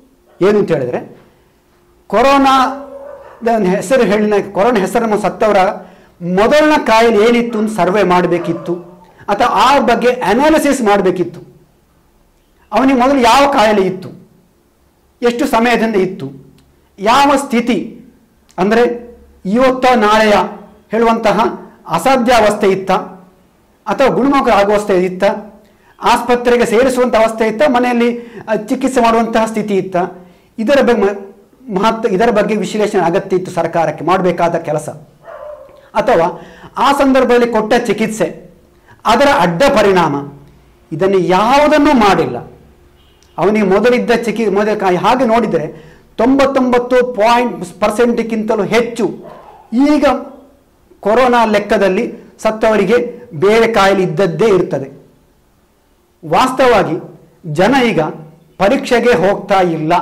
ಏನು ಅಂತ ಹೇಳಿದ್ರೆ ಕೊರೋನಾ ಹೆಸರು ಹೇಳಿನ ಕೊರೋನಾ ಹೆಸರನ್ನು ಸತ್ತವರ ಮೊದಲನ ಕಾಯಿಲೆ ಏನಿತ್ತು ಅಂತ ಸರ್ವೆ ಮಾಡಬೇಕಿತ್ತು ಅಥವಾ ಆ ಬಗ್ಗೆ ಅನಾಲಿಸಿಸ್ ಮಾಡಬೇಕಿತ್ತು ಅವನಿಗೆ ಮೊದಲು ಯಾವ ಕಾಯಿಲೆ ಇತ್ತು ಎಷ್ಟು ಸಮಯದಿಂದ ಇತ್ತು ಯಾವ ಸ್ಥಿತಿ ಅಂದರೆ ಇವತ್ತೋ ನಾಳೆಯ ಹೇಳುವಂತಹ ಅಸಾಧ್ಯಾವಸ್ಥೆ ಇತ್ತ ಅಥವಾ ಗುಣಮುಖ ಆಗುವಸ್ಥೆ ಇತ್ತ ಆಸ್ಪತ್ರೆಗೆ ಸೇರಿಸುವಂಥ ಅವಸ್ಥೆ ಇತ್ತ ಮನೆಯಲ್ಲಿ ಅಹ್, ಚಿಕಿತ್ಸೆ ಮಾಡುವಂತಹ ಸ್ಥಿತಿ ಇತ್ತ ಇದರ ಬಗ್ಗೆ ಮಹತ್ವ ಇದರ ಬಗ್ಗೆ ವಿಶ್ಲೇಷಣೆ ಅಗತ್ಯ ಇತ್ತು ಸರ್ಕಾರಕ್ಕೆ ಮಾಡಬೇಕಾದ ಕೆಲಸ ಅಥವಾ ಆ ಸಂದರ್ಭದಲ್ಲಿ ಕೊಟ್ಟ ಚಿಕಿತ್ಸೆ ಅದರ ಅಡ್ಡ ಪರಿಣಾಮ ಇದನ್ನು ಯಾವುದನ್ನೂ ಮಾಡಿಲ್ಲ ಅವನಿಗೆ ಮೊದಲಿದ್ದ ಚಿಕಿ ಮೊದಲ ಕಾ- ಹಾಗೆ ನೋಡಿದರೆ ತೊಂಬತ್ತೊಂಬತ್ತು ಪಾಯಿಂಟ್ ಪರ್ಸೆಂಟ್ಗಿಂತಲೂ ಹೆಚ್ಚು ಈಗ ಕೊರೋನಾ ಲೆಕ್ಕದಲ್ಲಿ ಸತ್ತವರಿಗೆ ಬೇರೆ ಕಾಯಿಲೆ ಇದ್ದದ್ದೇ ಇರ್ತದೆ ವಾಸ್ತವವಾಗಿ ಜನ ಈಗ ಪರೀಕ್ಷೆಗೆ ಹೋಗ್ತಾ ಇಲ್ಲ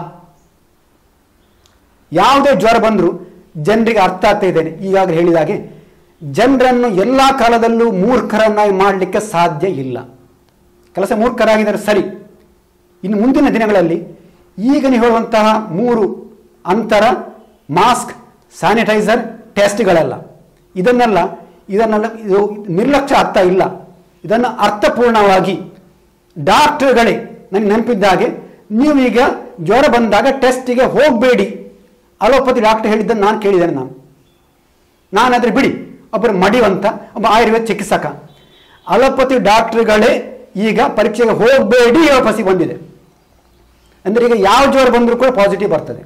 ಯಾವುದೇ ಜ್ವರ ಬಂದರೂ ಜನರಿಗೆ ಅರ್ಥ ಆಗ್ತಾ ಇದ್ದೇನೆ ಈಗಾಗಲೇ ಹೇಳಿದಾಗೆ ಜನರನ್ನು ಎಲ್ಲ ಕಾಲದಲ್ಲೂ ಮೂರ್ಖರನ್ನಾಗಿ ಮಾಡಲಿಕ್ಕೆ ಸಾಧ್ಯ ಇಲ್ಲ ಕೆಲಸ ಮೂರ್ಖರಾಗಿದ್ದಾರೆ ಸರಿ ಇನ್ನು ಮುಂದಿನ ದಿನಗಳಲ್ಲಿ ಈಗ ನೀವು ಹೇಳುವಂತಹ ಮೂರು ಅಂತರ ಮಾಸ್ಕ್ ಸ್ಯಾನಿಟೈಸರ್ ಟೆಸ್ಟ್ಗಳೆಲ್ಲ ಇದನ್ನೆಲ್ಲ ಇದನ್ನೆಲ್ಲ ಇದು ನಿರ್ಲಕ್ಷ್ಯ ಅರ್ಥ ಇಲ್ಲ ಇದನ್ನು ಅರ್ಥಪೂರ್ಣವಾಗಿ ಡಾಕ್ಟರ್ಗಳೇ ನನಗೆ ನೆನಪಿದ್ದಾಗೆ ನೀವು ಈಗ ಜ್ವರ ಬಂದಾಗ ಟೆಸ್ಟಿಗೆ ಹೋಗಬೇಡಿ ಅಲೋಪತಿ ಡಾಕ್ಟರ್ ಹೇಳಿದ್ದನ್ನು ನಾನು ಕೇಳಿದ್ದೇನೆ ನಾನು ನಾನಾದ್ರೆ ಬಿಡಿ ಒಬ್ಬರು ಮಡಿವಂತ ಒಬ್ಬ ಆಯುರ್ವೇದ ಚಿಕಿತ್ಸಕ ಅಲೋಪತಿ ಡಾಕ್ಟರ್ಗಳೇ ಈಗ ಪರೀಕ್ಷೆಗೆ ಹೋಗಬೇಡಿ ಹೇಳೋ ಪಸಿ ಬಂದಿದೆ ಅಂದರೆ ಈಗ ಯಾವ ಜ್ವರ ಬಂದರೂ ಕೂಡ ಪಾಸಿಟಿವ್ ಬರ್ತದೆ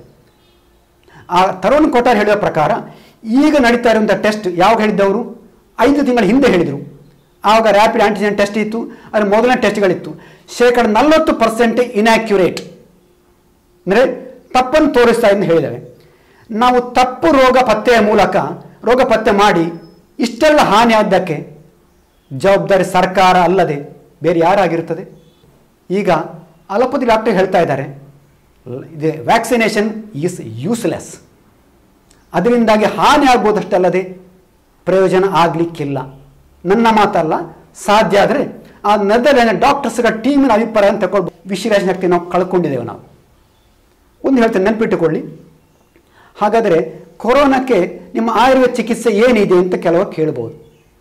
ಆ ತರುಣ್ ಕೊಟ್ಟಾರ್ ಹೇಳಿದ ಪ್ರಕಾರ ಈಗ ನಡೀತಾ ಇರುವಂಥ ಟೆಸ್ಟ್ ಯಾವಾಗ ಹೇಳಿದ್ದವರು ಐದು ತಿಂಗಳ ಹಿಂದೆ ಹೇಳಿದರು ಆವಾಗ ರ್ಯಾಪಿಡ್ ಆಂಟಿಜೆನ್ ಟೆಸ್ಟ್ ಇತ್ತು ಅದರ ಮೊದಲನೇ ಟೆಸ್ಟ್ಗಳಿತ್ತು ಶೇಕಡ ನಲವತ್ತು ಪರ್ಸೆಂಟ್ ಇನ್ಯಾಕ್ಯುರೇಟ್ ಅಂದರೆ ತಪ್ಪನ್ನು ತೋರಿಸ್ತಾ ಎಂದು ಹೇಳಿದ್ದೇವೆ ನಾವು ತಪ್ಪು ರೋಗ ಪತ್ತೆಯ ಮೂಲಕ ರೋಗ ಪತ್ತೆ ಮಾಡಿ ಇಷ್ಟೆಲ್ಲ ಹಾನಿ ಆದ್ದಕ್ಕೆ ಜವಾಬ್ದಾರಿ ಸರ್ಕಾರ ಅಲ್ಲದೆ ಬೇರೆ ಯಾರಾಗಿರುತ್ತದೆ ಈಗ ಅಲೋಪತಿ ಡಾಕ್ಟರ್ ಹೇಳ್ತಾ ಇದ್ದಾರೆ ಇದೆ ವ್ಯಾಕ್ಸಿನೇಷನ್ ಈಸ್ ಯೂಸ್ಲೆಸ್ ಅದರಿಂದಾಗಿ ಹಾನಿ ಆಗ್ಬೋದಷ್ಟಲ್ಲದೆ ಪ್ರಯೋಜನ ಆಗಲಿಕ್ಕಿಲ್ಲ ನನ್ನ ಮಾತಲ್ಲ ಸಾಧ್ಯ ಆದರೆ ಆ ನೆದರ್ಲ್ಯಾಂಡ್ ಡಾಕ್ಟರ್ಸ್ಗಳ ಟೀಮಿನ ಅಭಿಪ್ರಾಯ ಅಂತ ತಗೊಳ್ಬೋದು ವಿಶ್ಲೇಷಣೆ ಶಕ್ತಿ ನಾವು ಕಳ್ಕೊಂಡಿದ್ದೇವೆ ನಾವು ಒಂದು ಹೇಳ್ತೇನೆ ನೆನಪಿಟ್ಟುಕೊಳ್ಳಿ ಹಾಗಾದರೆ ಕೊರೋನಾಕ್ಕೆ ನಿಮ್ಮ ಆಯುರ್ವೇದ ಚಿಕಿತ್ಸೆ ಏನಿದೆ ಅಂತ ಕೆಲವು ಕೇಳ್ಬೋದು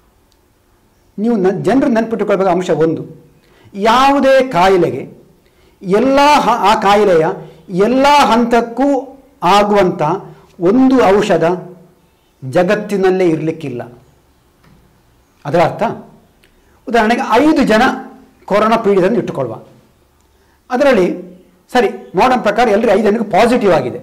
ನೀವು ನ ಜನರು ನೆನಪಿಟ್ಟುಕೊಳ್ಬೇಕು ಅಂಶ ಒಂದು ಯಾವುದೇ ಕಾಯಿಲೆಗೆ ಎಲ್ಲ ಹ- ಆ ಕಾಯಿಲೆಯ ಎಲ್ಲ ಹಂತಕ್ಕೂ ಆಗುವಂಥ ಒಂದು ಔಷಧ ಜಗತ್ತಿನಲ್ಲೇ ಇರಲಿಕ್ಕಿಲ್ಲ ಅದರ ಅರ್ಥ ಉದಾಹರಣೆಗೆ ಐದು ಜನ ಕೊರೋನಾ ಪೀಡಿತರನ್ನು ಇಟ್ಟುಕೊಳ್ಳುವ ಅದರಲ್ಲಿ ಸರಿ ಮಾಡರ್ನ್ ಪ್ರಕಾರ ಎಲ್ಲರೂ ಐದು ಜನಕ್ಕೆ ಪಾಸಿಟಿವ್ ಆಗಿದೆ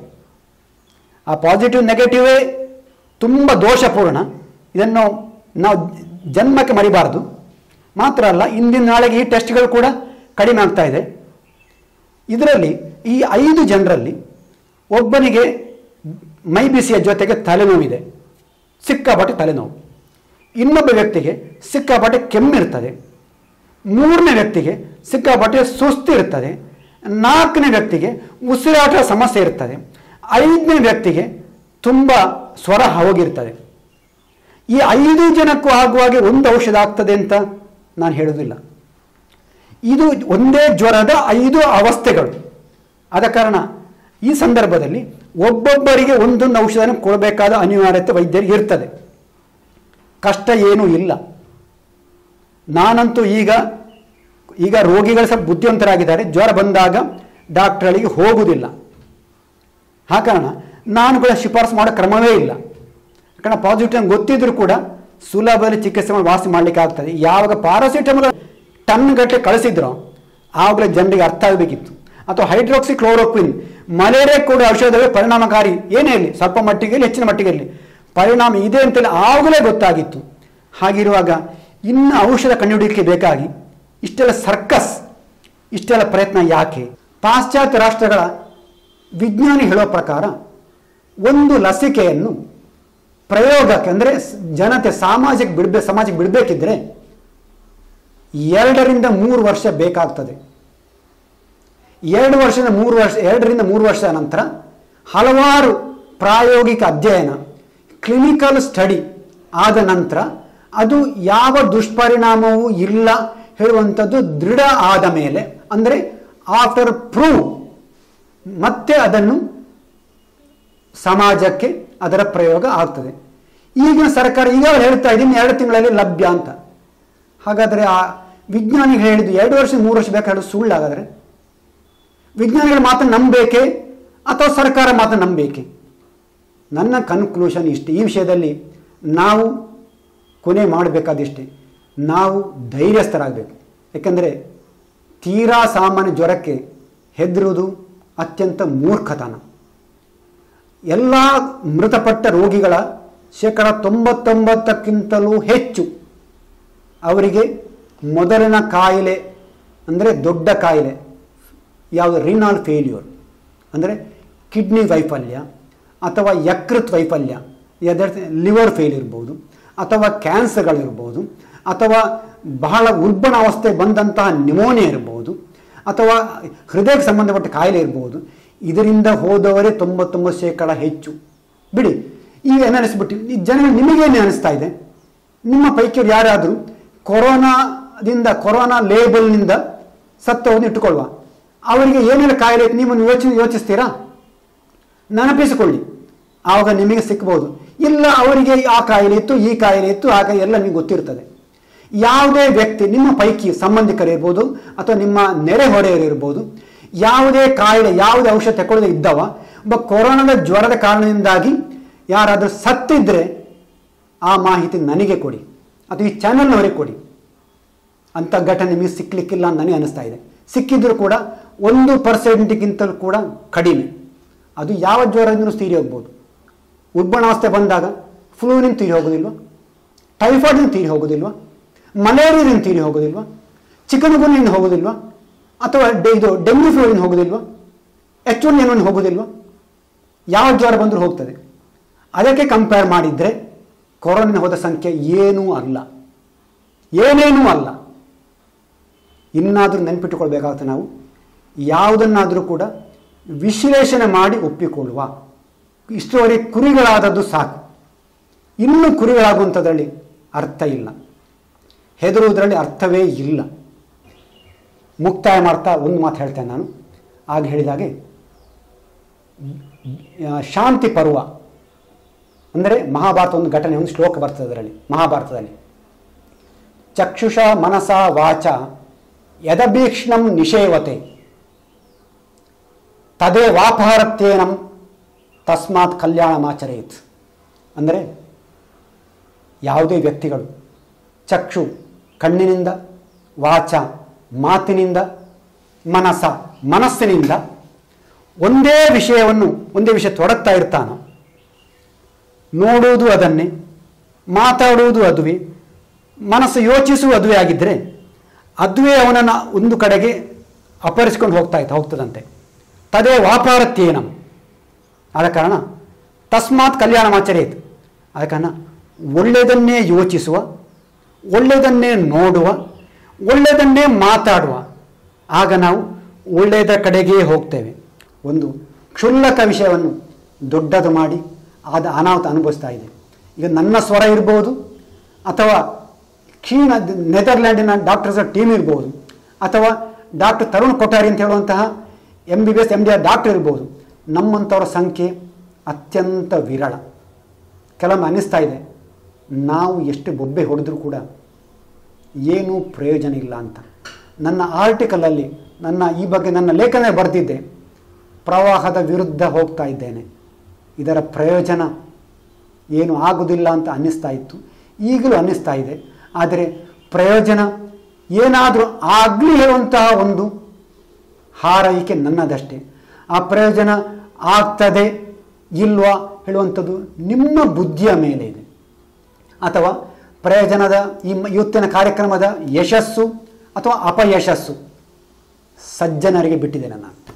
ಆ ಪಾಸಿಟಿವ್ ನೆಗೆಟಿವೇ ತುಂಬ ದೋಷಪೂರ್ಣ ಇದನ್ನು ನಾವು ಜನ್ಮಕ್ಕೆ ಮರಿಬಾರದು ಮಾತ್ರ ಅಲ್ಲ ಇಂದಿನ ನಾಳೆಗೆ ಈ ಟೆಸ್ಟ್ಗಳು ಕೂಡ ಕಡಿಮೆ ಆಗ್ತಾ ಇದೆ ಇದರಲ್ಲಿ ಈ ಐದು ಜನರಲ್ಲಿ ಒಬ್ಬನಿಗೆ ಮೈ ಬಿಸಿಯ ಜೊತೆಗೆ ತಲೆನೋವಿದೆ ಸಿಕ್ಕಾಪಟ್ಟೆ ತಲೆನೋವು ಇನ್ನೊಬ್ಬ ವ್ಯಕ್ತಿಗೆ ಸಿಕ್ಕಾಪಟ್ಟೆ ಕೆಮ್ಮಿರ್ತದೆ ಮೂರನೇ ವ್ಯಕ್ತಿಗೆ ಸಿಕ್ಕಾಪಟ್ಟೆ ಸುಸ್ತು ಇರ್ತದೆ ನಾಲ್ಕನೇ ವ್ಯಕ್ತಿಗೆ ಉಸಿರಾಟ ಸಮಸ್ಯೆ ಇರ್ತದೆ ಐದನೇ ವ್ಯಕ್ತಿಗೆ ತುಂಬ ಸ್ವರ ಹೋಗಿರ್ತದೆ ಈ ಐದು ಜನಕ್ಕೂ ಆಗುವಾಗೆ ಒಂದು ಔಷಧ ಆಗ್ತದೆ ಅಂತ ನಾನು ಹೇಳುವುದಿಲ್ಲ ಇದು ಒಂದೇ ಜ್ವರದ ಐದು ಅವಸ್ಥೆಗಳು ಆದ ಕಾರಣ ಈ ಸಂದರ್ಭದಲ್ಲಿ ಒಬ್ಬೊಬ್ಬರಿಗೆ ಒಂದೊಂದು ಔಷಧನ ಕೊಡಬೇಕಾದ ಅನಿವಾರ್ಯತೆ ವೈದ್ಯರಿಗೆ ಇರ್ತದೆ ಕಷ್ಟ ಏನೂ ಇಲ್ಲ ನಾನಂತೂ ಈಗ ಈಗ ರೋಗಿಗಳು ಸ್ವಲ್ಪ ಬುದ್ಧಿವಂತರಾಗಿದ್ದಾರೆ ಜ್ವರ ಬಂದಾಗ ಡಾಕ್ಟರ್ಗಳಿಗೆ ಹೋಗುವುದಿಲ್ಲ ಆ ಕಾರಣ ನಾನು ಕೂಡ ಶಿಫಾರಸು ಮಾಡೋ ಕ್ರಮವೇ ಇಲ್ಲ ಯಾಕಂದ್ರೆ ಪಾಸಿಟಿವ್ ಗೊತ್ತಿದ್ರು ಕೂಡ ಸುಲಭದಲ್ಲಿ ಚಿಕಿತ್ಸೆ ಮಾಡಿ ವಾಸಿ ಮಾಡಲಿಕ್ಕೆ ಆಗ್ತದೆ ಯಾವಾಗ ಪ್ಯಾರಾಸಿಟಮಲ್ ಟನ್ ಗಟ್ಟಲೆ ಕಳಿಸಿದ್ರೋ ಆವಾಗಲೇ ಜನರಿಗೆ ಅರ್ಥ ಆಗಬೇಕಿತ್ತು ಅಥವಾ ಹೈಡ್ರೋಕ್ಸಿ ಕ್ಲೋರೋಕ್ವಿನ್ ಮಲೇರಿಯಾ ಕೂಡ ಔಷಧವೇ ಪರಿಣಾಮಕಾರಿ ಏನೇ ಇರಲಿ ಸ್ವಲ್ಪ ಮಟ್ಟಿಗೆ ಇರಲಿ ಹೆಚ್ಚಿನ ಮಟ್ಟಿಗೆ ಇರಲಿ ಪರಿಣಾಮ ಇದೆ ಅಂತೇಳಿ ಆವಾಗಲೇ ಗೊತ್ತಾಗಿತ್ತು ಹಾಗಿರುವಾಗ ಇನ್ನು ಔಷಧ ಕಂಡುಹಿಡಿಯಲಿಕ್ಕೆ ಬೇಕಾಗಿ ಇಷ್ಟೆಲ್ಲ ಸರ್ಕಸ್ ಇಷ್ಟೆಲ್ಲ ಪ್ರಯತ್ನ ಯಾಕೆ ಪಾಶ್ಚಾತ್ಯ ರಾಷ್ಟ್ರಗಳ ವಿಜ್ಞಾನಿ ಹೇಳೋ ಪ್ರಕಾರ ಒಂದು ಲಸಿಕೆಯನ್ನು ಪ್ರಯೋಗಕ್ಕೆ ಅಂದರೆ ಜನತೆ ಸಾಮಾಜಿಕ ಬಿಡಬೇ ಸಮಾಜಕ್ಕೆ ಬಿಡಬೇಕಿದ್ರೆ ಎರಡರಿಂದ ಮೂರು ವರ್ಷ ಬೇಕಾಗ್ತದೆ ಎರಡು ವರ್ಷದ ಮೂರು ವರ್ಷ ಎರಡರಿಂದ ಮೂರು ವರ್ಷದ ನಂತರ ಹಲವಾರು ಪ್ರಾಯೋಗಿಕ ಅಧ್ಯಯನ ಕ್ಲಿನಿಕಲ್ ಸ್ಟಡಿ ಆದ ನಂತರ ಅದು ಯಾವ ದುಷ್ಪರಿಣಾಮವೂ ಇಲ್ಲ ಹೇಳುವಂಥದ್ದು ದೃಢ ಆದ ಮೇಲೆ ಅಂದರೆ ಆಫ್ಟರ್ ಪ್ರೂವ್ ಮತ್ತೆ ಅದನ್ನು ಸಮಾಜಕ್ಕೆ ಅದರ ಪ್ರಯೋಗ ಆಗ್ತದೆ ಈಗಿನ ಸರ್ಕಾರ ಈಗಾಗಲೇ ಹೇಳ್ತಾ ಇದೆ ಇನ್ನು ಎರಡು ತಿಂಗಳಲ್ಲಿ ಲಭ್ಯ ಅಂತ ಹಾಗಾದರೆ ಆ ವಿಜ್ಞಾನಿಗಳು ಹೇಳಿದ್ದು ಎರಡು ವರ್ಷ ಮೂರು ವರ್ಷ ಬೇಕಾದ್ರೆ ಸುಳ್ಳಾಗಾದರೆ ವಿಜ್ಞಾನಿಗಳ ಮಾತನ್ನು ನಂಬಬೇಕೇ ಅಥವಾ ಸರ್ಕಾರ ಮಾತನ್ನು ನಂಬಬೇಕೆ ನನ್ನ ಕನ್ಕ್ಲೂಷನ್ ಇಷ್ಟೇ ಈ ವಿಷಯದಲ್ಲಿ ನಾವು ಕೊನೆ ಮಾಡಬೇಕಾದಿಷ್ಟೇ ನಾವು ಧೈರ್ಯಸ್ಥರಾಗಬೇಕು ಯಾಕೆಂದರೆ ತೀರಾ ಸಾಮಾನ್ಯ ಜ್ವರಕ್ಕೆ ಹೆದರುವುದು ಅತ್ಯಂತ ಮೂರ್ಖತನ ಎಲ್ಲ ಮೃತಪಟ್ಟ ರೋಗಿಗಳ ಶೇಕಡ ತೊಂಬತ್ತೊಂಬತ್ತಕ್ಕಿಂತಲೂ ಹೆಚ್ಚು ಅವರಿಗೆ ಮೊದಲಿನ ಕಾಯಿಲೆ ಅಂದರೆ ದೊಡ್ಡ ಕಾಯಿಲೆ ಯಾವುದು ರಿನಾಲ್ ಫೇಲ್ಯೂರ್ ಅಂದರೆ ಕಿಡ್ನಿ ವೈಫಲ್ಯ ಅಥವಾ ಯಕೃತ್ ವೈಫಲ್ಯ ಅದರ ಲಿವರ್ ಫೇಲ್ ಇರ್ಬೋದು ಅಥವಾ ಕ್ಯಾನ್ಸರ್ಗಳಿರ್ಬೋದು ಅಥವಾ ಬಹಳ ಉಲ್ಬಣ ಅವಸ್ಥೆ ಬಂದಂತಹ ನಿಮೋನಿಯಾ ಇರ್ಬೋದು ಅಥವಾ ಹೃದಯಕ್ಕೆ ಸಂಬಂಧಪಟ್ಟ ಕಾಯಿಲೆ ಇರ್ಬೋದು ಇದರಿಂದ ಹೋದವರೇ ತೊಂಬತ್ತೊಂಬತ್ತು ಶೇಕಡ ಹೆಚ್ಚು ಬಿಡಿ ಈಗ ಏನಿಸ್ಬಿಟ್ಟು ಈ ಜನ ನಿಮಗೇನು ಅನಿಸ್ತಾ ಇದೆ ನಿಮ್ಮ ಪೈಕಿಯವ್ರು ಯಾರಾದರೂ ಕೊರೋನಾದಿಂದ ಕೊರೋನಾ ಲೇಬಲ್ನಿಂದ ಸತ್ತವನ್ನು ಇಟ್ಟುಕೊಳ್ಳುವ ಅವರಿಗೆ ಏನೆಲ್ಲ ಕಾಯಿಲೆ ಇತ್ತು ನೀವು ಯೋಚನೆ ಯೋಚಿಸ್ತೀರಾ ನೆನಪಿಸಿಕೊಳ್ಳಿ ಆವಾಗ ನಿಮಗೆ ಸಿಕ್ಕಬಹುದು ಇಲ್ಲ ಅವರಿಗೆ ಆ ಕಾಯಿಲೆ ಇತ್ತು ಈ ಕಾಯಿಲೆ ಇತ್ತು ಆಗ ಎಲ್ಲ ನಿಮಗೆ ಗೊತ್ತಿರ್ತದೆ ಯಾವುದೇ ವ್ಯಕ್ತಿ ನಿಮ್ಮ ಪೈಕಿ ಸಂಬಂಧಿಕರಿರ್ಬೋದು ಅಥವಾ ನಿಮ್ಮ ನೆರೆಹೊರೆಯರಿರ್ಬೋದು ಯಾವುದೇ ಕಾಯಿಲೆ ಯಾವುದೇ ಔಷಧ ತಗೊಳ್ಳದೆ ಇದ್ದವ ಒಬ್ಬ ಕೊರೋನಾದ ಜ್ವರದ ಕಾರಣದಿಂದಾಗಿ ಯಾರಾದರೂ ಸತ್ತಿದ್ರೆ ಆ ಮಾಹಿತಿ ನನಗೆ ಕೊಡಿ ಅಥವಾ ಈ ಚಾನಲ್ನವರಿಗೆ ಕೊಡಿ ಅಂಥ ಘಟನೆ ನಿಮಗೆ ಸಿಕ್ಕಲಿಕ್ಕಿಲ್ಲ ಅಂತ ನನಗೆ ಅನಿಸ್ತಾ ಇದೆ ಸಿಕ್ಕಿದ್ರು ಕೂಡ ಒಂದು ಪರ್ಸೆಂಟ್ಗಿಂತಲೂ ಕೂಡ ಕಡಿಮೆ ಅದು ಯಾವ ಜ್ವರದಿಂದಲೂ ತೀರಿ ಹೋಗ್ಬೋದು ಉಲ್ಬಣಾವಸ್ಥೆ ಬಂದಾಗ ಫ್ಲೂನಿಂದ ತೀರಿ ಹೋಗೋದಿಲ್ವಾ ಟೈಫಾಯ್ಡಿಂದ ತೀರಿ ಹೋಗೋದಿಲ್ವಾ ಮಲೇರಿಯಾದಿಂದ ತೀರಿ ಹೋಗೋದಿಲ್ವಾ ಚಿಕನ್ ಗುನಿಯಿಂದ ಹೋಗೋದಿಲ್ವಾ ಅಥವಾ ಡೆ ಇದು ಡೆಂಗ್ಯೂ ಫ್ಲೂರಿಂದ ಹೋಗೋದಿಲ್ವಾ ಎಚ್ ಒನ್ ಎನ್ ಒನ್ ಹೋಗೋದಿಲ್ವಾ ಯಾವ ಜ್ವರ ಬಂದರೂ ಹೋಗ್ತದೆ ಅದಕ್ಕೆ ಕಂಪೇರ್ ಮಾಡಿದರೆ ಕೊರೋನಿನ ಹೋದ ಸಂಖ್ಯೆ ಏನೂ ಅಲ್ಲ ಏನೇನೂ ಅಲ್ಲ ಇನ್ನಾದರೂ ನೆನಪಿಟ್ಟುಕೊಳ್ಬೇಕಾಗುತ್ತೆ ನಾವು ಯಾವುದನ್ನಾದರೂ ಕೂಡ ವಿಶ್ಲೇಷಣೆ ಮಾಡಿ ಒಪ್ಪಿಕೊಳ್ಳುವ ಇಷ್ಟರವರೆಗೆ ಕುರಿಗಳಾದದ್ದು ಸಾಕು ಇನ್ನೂ ಕುರಿಗಳಾಗುವಂಥದ್ರಲ್ಲಿ ಅರ್ಥ ಇಲ್ಲ ಹೆದರುವುದರಲ್ಲಿ ಅರ್ಥವೇ ಇಲ್ಲ ಮುಕ್ತಾಯ ಮಾಡ್ತಾ ಒಂದು ಮಾತು ಹೇಳ್ತೇನೆ ನಾನು ಆಗ ಹೇಳಿದಾಗೆ ಆ, ಶಾಂತಿ ಪರ್ವ ಅಂದರೆ ಮಹಾಭಾರತ ಒಂದು ಘಟನೆ ಒಂದು ಶ್ಲೋಕ ಬರ್ತದೆ ಅದರಲ್ಲಿ ಮಹಾಭಾರತದಲ್ಲಿ ಚಕ್ಷುಷ ಮನಸ ವಾಚ ಯದಭೀಕ್ಷ್ಣಂ ನಿಷೇವತೆ ತದೇ ವಾಪಹರತ್ಯೇನಂ ತಸ್ಮಾತ್ ಕಲ್ಯಾಣಮಾಚರೇತ್ ಅಂದರೆ ಯಾವುದೇ ವ್ಯಕ್ತಿಗಳು ಚಕ್ಷು ಕಣ್ಣಿನಿಂದ ವಾಚ ಮಾತಿನಿಂದ ಮನಸ ಮನಸ್ಸಿನಿಂದ ಒಂದೇ ವಿಷಯವನ್ನು ಒಂದೇ ವಿಷಯ ತೊಡಗ್ತಾ ಇರ್ತಾನೋ ನೋಡುವುದು ಅದನ್ನೇ ಮಾತಾಡುವುದು ಅದುವೆ ಮನಸ್ಸು ಯೋಚಿಸುವ ಅದುವೆ ಆಗಿದ್ದರೆ ಅದುವೇ ಅವನನ್ನು ಒಂದು ಕಡೆಗೆ ಅಪಹರಿಸ್ಕೊಂಡು ಹೋಗ್ತಾ ಇತ್ತು ಹೋಗ್ತದಂತೆ ತದೇ ವ್ಯಾಪಾರತ್ಯೇನಂ ಆದ ಕಾರಣ ತಸ್ಮಾತ್ ಕಲ್ಯಾಣಮಾಚರೇತ್ ಆದ ಕಾರಣ ಒಳ್ಳೆಯದನ್ನೇ ಯೋಚಿಸುವ ಒಳ್ಳೆಯದನ್ನೇ ನೋಡುವ ಒಳ್ಳೆಯದನ್ನೇ ಮಾತಾಡುವ ಆಗ ನಾವು ಒಳ್ಳೆಯದ ಕಡೆಗೇ ಹೋಗ್ತೇವೆ ಒಂದು ಕ್ಷುಲ್ಲಕ ವಿಷಯವನ್ನು ದೊಡ್ಡದು ಮಾಡಿ ಆದ ಅನಾಹುತ ಅನುಭವಿಸ್ತಾ ಇದೆ ಈಗ ನನ್ನ ಸ್ವರ ಇರ್ಬೋದು ಅಥವಾ ಕ್ಷೀಣ ನೆದರ್ಲ್ಯಾಂಡಿನ ಡಾಕ್ಟರ್ಸ್ ಟೀಮ್ ಇರ್ಬೋದು ಅಥವಾ ಡಾಕ್ಟರ್ ತರುಣ್ ಕೊಠಾರಿ ಅಂತ ಹೇಳುವಂತಹ M B B S M D or doctor ಇರ್ಬೋದು ನಮ್ಮಂಥವ್ರ ಸಂಖ್ಯೆ ಅತ್ಯಂತ ವಿರಳ ಕೆಲವೊಮ್ಮೆ ಅನ್ನಿಸ್ತಾ ಇದೆ ನಾವು ಎಷ್ಟು ಬೊಬ್ಬೆ ಹೊಡೆದ್ರೂ ಕೂಡ ಏನೂ ಪ್ರಯೋಜನ ಇಲ್ಲ ಅಂತ ನನ್ನ ಆರ್ಟಿಕಲಲ್ಲಿ ನನ್ನ ಈ ಬಗ್ಗೆ ನನ್ನ ಲೇಖನ ಬರೆದಿದ್ದೆ ಪ್ರವಾಹದ ವಿರುದ್ಧ ಹೋಗ್ತಾ ಇದ್ದೇನೆ ಇದರ ಪ್ರಯೋಜನ ಏನು ಆಗುವುದಿಲ್ಲ ಅಂತ ಅನ್ನಿಸ್ತಾ ಇತ್ತು ಈಗಲೂ ಅನ್ನಿಸ್ತಾ ಇದೆ ಆದರೆ ಪ್ರಯೋಜನ ಏನಾದರೂ ಆಗಲಿ ಹೇಳುವಂತಹ ಒಂದು ಹಾರೈಕೆ ನನ್ನದಷ್ಟೇ ಆ ಪ್ರಯೋಜನ ಆಗ್ತದೆ ಇಲ್ವಾ ಹೇಳುವಂಥದ್ದು ನಿಮ್ಮ ಬುದ್ಧಿಯ ಮೇಲೆ ಇದೆ ಅಥವಾ ಪ್ರಯೋಜನದ ಈ ಮ- ಇವತ್ತಿನ ಕಾರ್ಯಕ್ರಮದ ಯಶಸ್ಸು ಅಥವಾ ಅಪಯಶಸ್ಸು ಸಜ್ಜನರಿಗೆ ಬಿಟ್ಟಿದ್ದೇನೆ ನಾನು